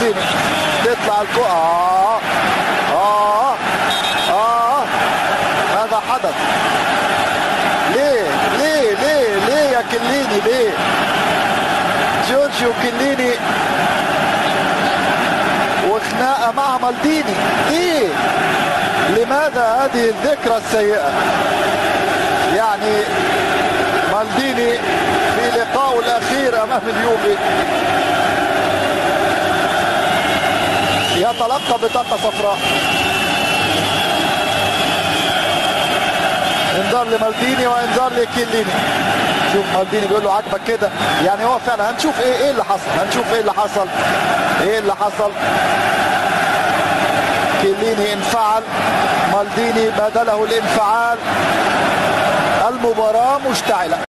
مالديني تطلع الكو اه اه اه هذا حدث ليه ليه ليه ليه يا كليني ليه جورجيو كليني وخناقه مع مالديني ليه لماذا هذه الذكرى السيئه يعني مالديني في لقائه الاخير امام اليوفي يتلقى بطاقه صفراء انذار لمالديني وانذار لكيليني شوف مالديني بيقول له عاجبك كده يعني هو فعلا هنشوف ايه ايه اللي حصل هنشوف ايه اللي حصل ايه اللي حصل كيليني انفعل مالديني بدله الانفعال المباراة مشتعلة